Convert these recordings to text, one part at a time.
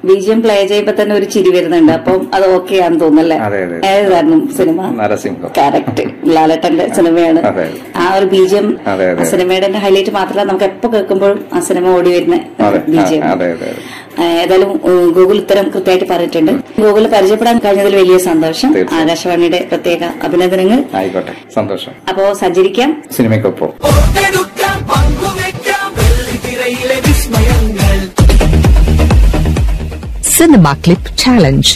ബീജിയം play ചെയ്യുമ്പോ തന്നെ ഒരു ചിരി വരുന്നുണ്ട് അപ്പം അത് ഓക്കെ ആണെന്ന് തോന്നുന്നല്ലേ അതെ, അതെ. ഏതായിരുന്നു സിനിമ നരസിംഹം കറക്റ്റ് ലാലട്ടന്റെ സിനിമയാണ് അതെ. ആ ഒരു ബീജിയം അതെ, അതെ. സിനിമയുടെ ഹൈലൈറ്റ് മാത്രമല്ല നമുക്ക് എപ്പോ കേൾക്കുമ്പോഴും ആ സിനിമ ഓടി വരുന്ന അതെ ബീജിയം ആ, അതെ അതെ അതെ ഏതായാലും ഉം, ഗൂഗിൾ ഉത്തരം കൃത്യമായിട്ട് പറഞ്ഞിട്ടുണ്ട് ഗൂഗിൾ പരിചയപ്പെടാൻ കഴിഞ്ഞതിൽ വലിയ സന്തോഷം തീർച്ചയായും. ആകാശവാണിയുടെ പ്രത്യേക അഭിനന്ദനങ്ങൾ ആയിക്കോട്ടെ സന്തോഷം അപ്പോ സഞ്ചരിക്കാം സിനിമയ്ക്കൊപ്പം ഓർത്തെടുക്കാം പങ്കുവെക്കാം വെള്ളിത്തിരയിലെ വിസ്മയങ്ങൾ Cinema Clip Challenge.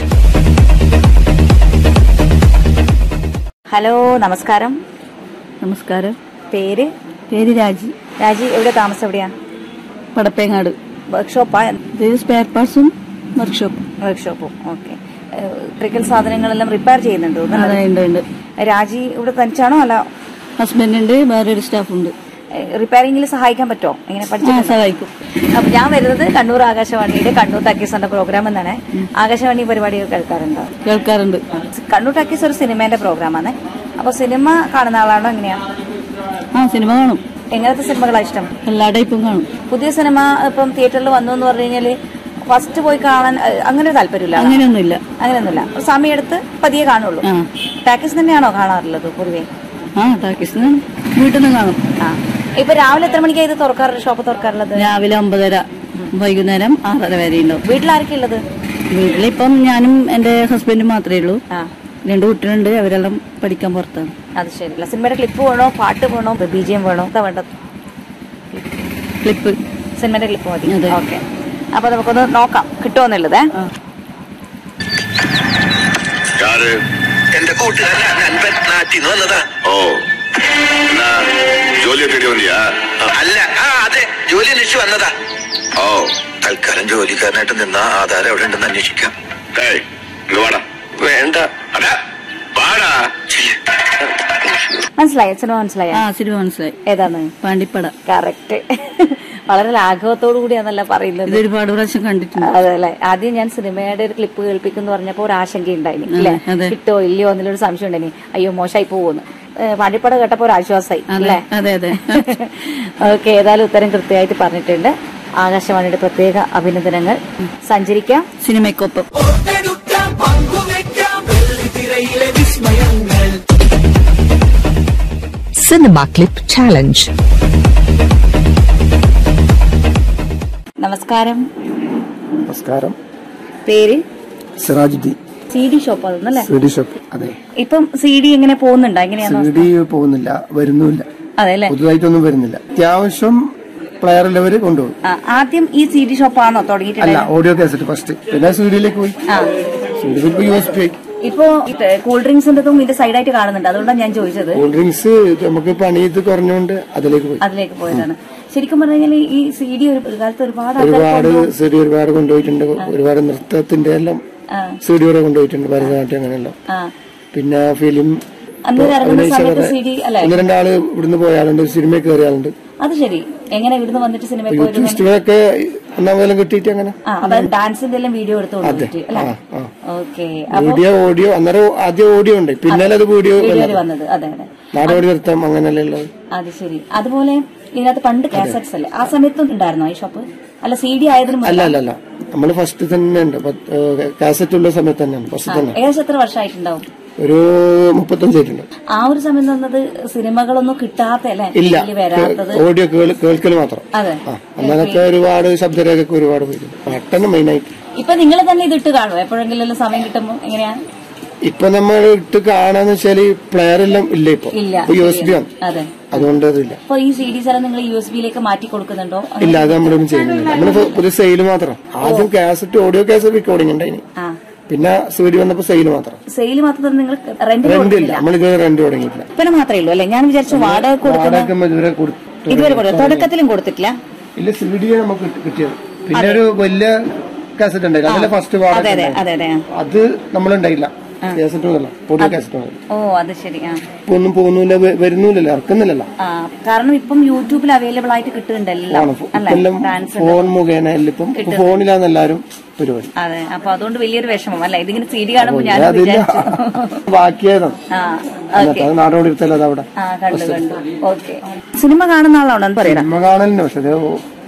ഹലോ നമസ്കാരം നമസ്കാരം പേര് പേര് രാജി രാജി എവിടെ താമസം എവിടെയാ പടപ്പേങ്ങാട് വർക്ക്ഷോപ്പാ ഇത് സ്പെയർ പാർട്സും വർക്ക്ഷോപ്പും വർക്ക്ഷോപ്പും ഓക്കെ ഇലക്ട്രിക്കൽ സാധനങ്ങളെല്ലാം റിപ്പയർ ചെയ്യുന്നുണ്ടോ അതെ ഉണ്ട് ഉണ്ട് രാജി ഇവിടെ തനിച്ചാണോ അല്ല ഹസ്ബൻഡ് ഉണ്ട് വേറൊരു സ്റ്റാഫുണ്ട് റിപ്പയറിംഗിൽ സഹായിക്കാൻ പറ്റുമോ എങ്ങനെ ആ പഠിച്ചു സഹായിക്കും അപ്പൊ ഞാൻ വരുന്നത് കണ്ണൂർ ആകാശവാണിയുടെ കണ്ണൂർ ടക്കീസിന്റെ പ്രോഗ്രാം എന്നാണ് ആകാശവാണി പരിപാടികൾ കേൾക്കാറുണ്ടോ കേൾക്കാറുണ്ട് കണ്ണൂർ ടക്കീസ് ഒരു സിനിമേന്റെ പ്രോഗ്രാമാണ് അപ്പൊ സിനിമ കാണുന്ന ആളാണോ എങ്ങനെയാ ആ സിനിമ കാണും എങ്ങനത്തെ സിനിമകളാണ് ഇഷ്ടം എല്ലാ ടൈപ്പും കാണും പുതിയ സിനിമ ഇപ്പം തിയേറ്ററിൽ വന്നു എന്ന് പറഞ്ഞു കഴിഞ്ഞാല് ഫസ്റ്റ് പോയി കാണാൻ അഹ്, അങ്ങനെ ഒരു താല്പര്യമില്ല അങ്ങനെയൊന്നുമില്ല അങ്ങനെയൊന്നുമില്ല ഒരു സമയമെടുത്ത് പതിയെ കാണുള്ളൂ ആ ടാക്കീസ് തന്നെയാണോ കാണാറുള്ളത് പൊതുവേ ആ ടാക്കീസ് വീട്ടിൽ നിന്ന് കാണും ആ ഇപ്പൊ രാവിലെ എത്ര മണിക്കാണ് ഇത് തുറക്കാറുള്ളത് ഷോപ്പ് തുറക്കാറുള്ളത് രാവിലെ ഒമ്പതര വൈകുന്നേരം ആറര വരെ ഉണ്ടാവും വീട്ടിലാരൊക്കെ ഉള്ളത് വീട്ടിലിപ്പം ഞാനും എന്റെ ഹസ്ബൻഡും മാത്രമേ ഉള്ളൂ ആ രണ്ട് കുട്ടികളുണ്ട് അവരെല്ലാം പഠിക്കാൻ പുറത്താണ് അത് ശരിയല്ല സിനിമയുടെ ക്ലിപ്പ് വേണോ പാട്ട് വേണോ ബി ജി എം വേണോ എന്താ വേണ്ടത് ക്ലിപ്പ് സിനിമയുടെ ക്ലിപ്പ് മതി അതെ. ഓക്കെ അപ്പൊ നമുക്കൊന്ന് നോക്കാം കിട്ടുമെന്നുള്ളതേ ആര് എന്റെ കൂട്ടുകാരൻ അൻപൻ നാട്ടിൽ നിന്ന് വന്നതാ ഓ എന്നാ ജോലി തേടി വന്നിയാ അല്ല ആ അതെ ജോലി അന്വേഷിച്ച് വന്നതാ ഓ തൽക്കാലം ജോലിക്കാരനായിട്ട് നിന്ന ആധാരം എവിടെ ഉണ്ടെന്ന് അന്വേഷിക്കാം ഏയ് ഇങ്ങ് വാടാ വേണ്ട അടാ വാടാ ചില്ല്. മനസ്സിലായോ സിനിമ മനസ്സിലായോ ആ സിനിമ മനസ്സിലായി ഏതാണ് പാണ്ടിപ്പട കറക്റ്റ് വളരെ ലാഘവത്തോടു കൂടിയാണല്ല പറയുന്നത് ഇത് ഒരുപാട് പ്രാവശ്യം കണ്ടിട്ടുണ്ട് അതെ അല്ലെ ആദ്യം ഞാൻ സിനിമയുടെ ഒരു ക്ലിപ്പ് കേൾപ്പിക്കുന്നു പറഞ്ഞപ്പോ ഒരു ആശങ്ക ഉണ്ടായിനി അല്ലെ അതെ. കിട്ടോ ഇല്ലയോ എന്നുള്ളൊരു സംശയം ഉണ്ടായിനി അയ്യോ മോശമായി പോകുന്നു പാണ്ടിപ്പട കേട്ടപ്പോ ഒരു ആശ്വാസമായി അതെ അല്ലേ അതെ അതെ ഓക്കെ ഏതായാലും ഉത്തരം കൃത്യമായിട്ട് പറഞ്ഞിട്ടുണ്ട് ആകാശവാണിയുടെ പ്രത്യേക അഭിനന്ദനങ്ങൾ സഞ്ചരിക്കാം സിനിമയ്ക്കൊപ്പം ഓർത്തെടുക്കാം പങ്കുവെക്കാം വെള്ളിത്തിരയിലെ വിസ്മയങ്ങൾ Cinema Clip Challenge. നമസ്കാരം നമസ്കാരം പേര് സിറാജുദ്ദീൻ സി ഡി ഷോപ്പ് അതൊന്നല്ലേ സി ഡി ഷോപ്പ് അതെ ഇപ്പം സി ഡി എങ്ങനെ പോകുന്നുണ്ടോ എങ്ങനെയാണോ സി ഡി പോകുന്നില്ല വരുന്നുമില്ല അതെ അല്ലേ പുതുതായിട്ടൊന്നും വരുന്നില്ല അത്യാവശ്യം പ്ലെയർ ഉള്ളവര് കൊണ്ടുപോകും ആ, ആദ്യം ഈ സി ഡി ഷോപ്പാണോ അല്ല തുടങ്ങിയിട്ടുള്ളത് ഓഡിയോ കാസറ്റ് ഫസ്റ്റ് പിന്നെ സി ഡിയിലേക്ക് പോയി ആ സി ഡി ഇപ്പൊ യു എസ് പി ഇപ്പോ കൂൾ ഡ്രിങ്ക്സിന്റെതും ഇതിന്റെ സൈഡായിട്ട് കാണുന്നുണ്ട് അതുകൊണ്ടാണ് ഞാൻ ചോദിച്ചത് കൂൾ ഡ്രിങ്ക്സ് നമുക്ക് പണി ഇത് കുറഞ്ഞുകൊണ്ട് അതിലേക്ക് പോയി അതിലേക്ക് പോയതാണ് ശരിക്കും പറഞ്ഞു കഴിഞ്ഞാൽ ഈ സി ഡി ഒരു ഒരു കാലത്ത് ഒരുപാട് ആൾക്കാർ ഒരുപാട് സി ഡി ഒരുപാട് കൊണ്ടുപോയിട്ടുണ്ട് ഒരുപാട് നൃത്തത്തിന്റെ എല്ലാം ആ. സി ഡി വരെ കൊണ്ടുപോയിട്ടുണ്ട് ഭരതനാട്യം അങ്ങനെയെല്ലാം ആ പിന്നെ ഫിലിം അന്ന് ഇറങ്ങുന്ന സമയത്ത് സി ഡി അല്ലെ ഒന്ന് രണ്ടാള് ഇവിടുന്ന് പോയാളുണ്ട് സിനിമയിൽ കയറിയാളുണ്ട് അത് ശരി എങ്ങനെ ഇവിടുന്ന് വന്നിട്ട് സിനിമ യൂത്ത് ഫെസ്റ്റിവലൊക്കെ ഒന്നാമതെല്ലാം കിട്ടിയിട്ട് അങ്ങനെ ആ അപ്പൊ ഡാൻസിന്റെ എല്ലാം വീഡിയോ എടുത്ത് കൊണ്ടുപോയിട്ട് അല്ലെ ആ, ആ. ഓക്കെ വീഡിയോ ഓഡിയോ അന്നേരം ആദ്യം ഓഡിയോ ഉണ്ട് പിന്നെ അത് വീഡിയോ വീഡിയോയിൽ വന്നത് അതെ അതെ നാടോടി നൃത്തം അങ്ങനെയല്ലേ ഉള്ളത് അത് ശരി അതുപോലെ ഇതിനകത്ത് പണ്ട് കാസറ്റ്സ് അല്ലേ ആ സമയത്തും ഉണ്ടായിരുന്നോ ഈ ഷോപ്പ് അല്ല സി ഡി ആയതിനു മുമ്പ് അല്ല അല്ല അല്ല നമ്മള് ഫസ്റ്റ് തന്നെ ഉണ്ട് കാസറ്റ് ഉള്ള സമയത്ത് തന്നെയാണ് ഫസ്റ്റ് തന്നെ ഏകദേശം എത്ര വർഷമായിട്ടുണ്ടാവും ഒരു മുപ്പത്തഞ്ചായിട്ടുണ്ട് ആ ഒരു സമയം തന്നത് സിനിമകളൊന്നും കിട്ടാത്ത അല്ലേ ഇല്ല ഇതില് വരാത്തത് ഓഡിയോ കേൾക്കൽ മാത്രം അതെ ആ അങ്ങനൊക്കെ ഒരുപാട് ശബ്ദരേഖയൊക്കെ ഒരുപാട് പോയിട്ടുണ്ട് പാട്ടന്നെ മെയിനായിട്ട് ഇപ്പൊ നിങ്ങൾ തന്നെ ഇത് ഇട്ട് കാണുമോ എപ്പോഴെങ്കിലും സമയം കിട്ടുമ്പോ എങ്ങനെയാ ഇപ്പൊ നമ്മൾ ഇട്ട് കാണാന്ന് വെച്ചാല് പ്ലെയർ എല്ലാം ഇല്ല ഇപ്പൊ ഇല്ല യു എസ് ബി ആണ് അതെ അതുകൊണ്ട് അതില്ല അപ്പൊ ഈ സി ഡീസ് എല്ലാം നിങ്ങൾ യു എസ് ബിയിലേക്ക് മാറ്റി കൊടുക്കുന്നുണ്ടോ ഇല്ല അത് നമ്മളൊന്നും ചെയ്യുന്നില്ല നമ്മള് പുതിയ സെയിൽ മാത്രം ആദ്യം കാസറ്റ് ഓഡിയോ കാസറ്റ് റെക്കോർഡിംഗ് ഉണ്ടായിന് ആ പിന്നെ സി ഡി വന്നപ്പോ സെയിൽ മാത്രം സെയിൽ മാത്രം നിങ്ങൾ റെന്റ് റെന്റ് ഇല്ല കൊടുക്കില്ല നമ്മളിതുവരെ റെന്റ് തുടങ്ങിയിട്ടില്ല ഇപ്പനെ മാത്രമേ ഉള്ളൂ അല്ലെ ഞാൻ വിചാരിച്ചു വാടക കൊടുക്കുന്ന വാടക ഇതുവരെ കൊടുത്തു ഇതുവരെ കൊടുത്തു തുടക്കത്തിലും കൊടുത്തിട്ടില്ല ഇല്ല സി ഡി നമുക്ക് കിട്ടി- കിട്ടിയത് പിന്നെ ഒരു വലിയ കാസറ്റ് ഉണ്ടായില്ല അതല്ലേ ഫസ്റ്റ് അതെ വാടക അതെ ഉണ്ടായത്. അതെ അതെ ആ. അത് നമ്മളുണ്ടായില്ല കാസറ്റ് ഒന്നല്ല ഓഡിയോ കാസറ്റ് ഒന്നല്ല ഓ അത് ശരി ആ ഇപ്പൊ ഒന്നും പോകുന്നില്ല വ- വരുന്നില്ലല്ലോ ഇറക്കുന്നില്ലല്ലോ ആ കാരണം ഇപ്പം യൂട്യൂബിൽ അവൈലബിൾ ആയിട്ട് കിട്ടുന്നുണ്ടല്ലോ അല്ലെ ഇപ്പെല്ലാം ഡാൻസ് ഫോൺ മുഖേന എല്ലാം ഇപ്പം ഫോണിലാന്ന് എല്ലാരും പരിപാടി അതെ അപ്പൊ അതുകൊണ്ട് വലിയൊരു വിഷമം അല്ലെ ഇതിങ്ങനെ സി ഡി കാണുമ്പോൾ ഞാൻ അതില്ല വിചാരിച്ചു ബാക്കിയതാണ് ആ എന്നിട്ട് അത് നാടോടി എടുത്തല്ലോ അത് അവിടെ ആ കണ്ടു കണ്ടു ഓക്കെ സിനിമ കാണുന്ന ആളാണോ എന്ന് പറയണം സിനിമ കാണലിന് പക്ഷെ അത്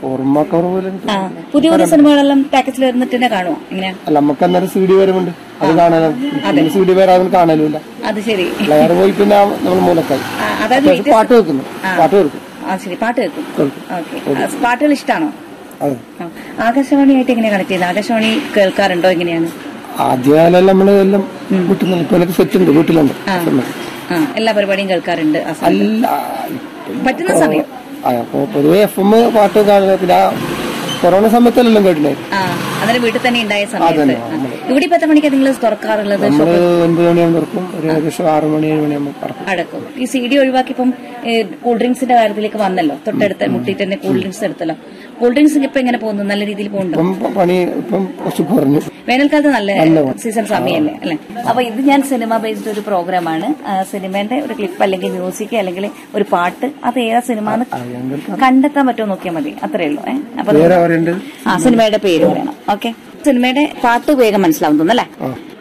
ഓർമ്മക്കുറവ് ആ പുതിയ പുതിയ സിനിമകളെല്ലാം പാക്കറ്റിൽ വരുന്നിട്ട് തന്നെ കാണുമോ എങ്ങനെയാ അല്ല നമുക്ക് അന്നേരം സി ഡി വരവുണ്ട് അത് കാണാനും സി ഡി വരാതെ കാണലുമില്ല അത് ശരി പ്ലെയർ പോയി പിന്നെ നമ്മൾ മൂലക്കായി ആ, അതായത് പക്ഷെ latest- പാട്ട് വെക്കുന്നു ആ. പാട്ട് കേൾക്കും ആ ശരി പാട്ട് കേൾക്കും കേൾക്കും. ഓക്കെ പാട്ടുകൾ ഇഷ്ടമാണോ അതെ ആ. ആകാശവാണിയായിട്ട് എങ്ങനെ കണക്ട് ചെയ്ത് ആകാശവാണി കേൾക്കാറുണ്ടോ എങ്ങനെയാണ് ആദ്യകാലം നമ്മള് എല്ലാം വീട്ടിൽ നിന്ന് ഇപ്പൊ എനിക്ക് സെറ്റ് ഉണ്ട് വീട്ടിലുണ്ട് ആ ആ എല്ലാ പരിപാടിയും കേൾക്കാറുണ്ട് ആ സമയത്ത്. അല്ല പറ്റുന്ന സമയം ആ, അപ്പൊ പൊതുവെ എഫ് എം പാട്ട് കാണുക പിന്നെ ആ കൊറോണ സമയത്തെല്ലാം കേട്ടിട്ടുണ്ടായിരുന്നു ആ അതിന് വീട്ടിൽ തന്നെ ഉണ്ടായ സമയത്ത് അതന്നെ, ആ. നമ്മള്. ഇവിടെ ഇപ്പൊ എത്ര മണിക്കാ നിങ്ങൾ തുറക്കാറുള്ളത് നമ്മള് ഒൻപത് മണിയാകുമ്പോൾ തുറക്കും ഒരു ഏകദേശം ആറ് മണി ഏഴ് മണിയാകുമ്പോൾ തുറക്കും അടക്കും ഈ സി ഡി ഒഴിവാക്കി ഇപ്പം കൂൾ ഡ്രിങ്ക്സിന്റെ കാര്യത്തിലേക്ക് വന്നല്ലോ തൊട്ടടുത്ത് മുട്ടിട്ട് തന്നെ കൂൾ ഡ്രിങ്ക്സ് എടുത്തല്ലോ കൂൾ ഡ്രിങ്ക്സ് ഇപ്പൊ എങ്ങനെ പോകുന്നു നല്ല രീതിയിൽ പോകുന്നുണ്ടോ ഇപ്പം പണി ഇപ്പം കുറച്ച് കുറഞ്ഞു വേനൽക്കാലത്ത് നല്ല സീസൺ സമയമല്ലേ അല്ലെ അപ്പൊ ഇത് ഞാൻ സിനിമ ബേസ്ഡ് ഒരു പ്രോഗ്രാമാണ് ആ, സിനിമേന്റെ ഒരു ക്ലിപ്പ് അല്ലെങ്കിൽ മ്യൂസിക് അല്ലെങ്കിൽ ഒരു പാട്ട് അത് ഏതാ സിനിമ കണ്ടെത്താൻ പറ്റുമോ നോക്കിയാൽ മതി അത്രേ ഉള്ളൂ ഏഹ് അപ്പൊ വേറെ അവരുണ്ട് ആ സിനിമയുടെ പേര് പറയണം ഓക്കെ സിനിമയുടെ പാട്ട് വേഗം മനസ്സിലാവും തോന്നല്ലേ ആ